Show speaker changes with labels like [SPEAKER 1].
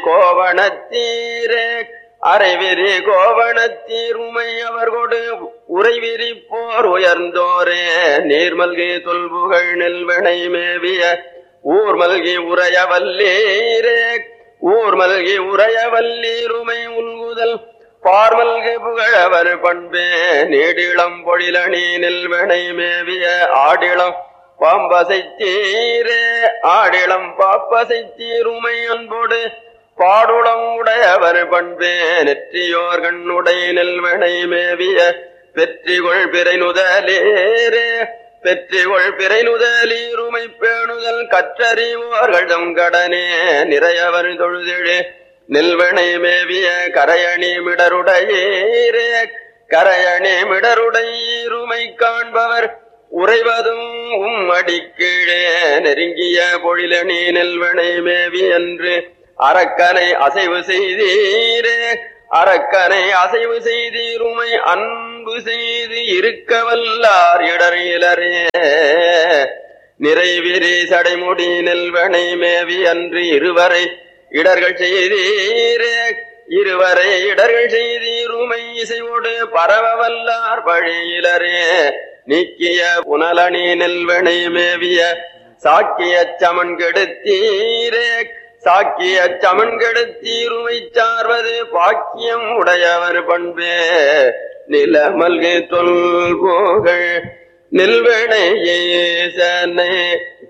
[SPEAKER 1] கோவணத்தீரே அரைவிரி கோவணத்தீருமை அவர் கொடு உறைவிரி போர் உயர்ந்தோரே நீர்மல்கி தொல்புகழ் நெல்வினை மேவிய ஊர் மல்கி உரைய வல்லீரே ஊர் மல்கி உரைய வல்லீருமை உள்குதல் பார்மல்கு புகழவர் பண்பே நீடிளம் பொழிலணி நெல்வினை மேவிய ஆடிளம் பாம்பசைத்தீரே ஆடிளம் பாப்பசைத்தீருமை அன்போடு பாடுளம் உடையவர் பண்பே நெற்றியோர் கண்ணுடை நெல்வனை மேவிய பெற்றிகொள் பிறை நுதலேரே பெற்றிகொள் பிறை நுதலீருமை பேணுதல் கற்றறிவோர்கள் தம் கடனே நிறையவர் தொழுதிழே நெல்வனை மேவிய கரையணி மிடருடையீரே கரையணி மிடருடையீருமை காண்பவர் உறைவதும் உம் அடிக்கீழே நெருங்கிய பொழிலணி நெல்வனை மேவி என்று அரக்கனை அசைவு செய்தீரே அரக்கனை அசைவு செய்தீருமை அன்பு செய்து இருக்க வல்லார் இடரிலரே நிறைவிரி சடைமுடி நெல்வனை மேவி அன்று இருவரை இடர்கள் செய்தீரே இருவரை இடர்கள் செய்தீருமை இசையோடு பரவ வல்லார் பழியிலரே நீக்கிய புனலணி நெல்வனை மேவிய சாக்கிய சமன் கெடுத்தீரே சாக்கிய சமன் கெடுத்தீருமை சார்வது பாக்கியம் உடையவர் பண்பே நிலமல்கு தொல் போகள் நெல்வனை ஏசனை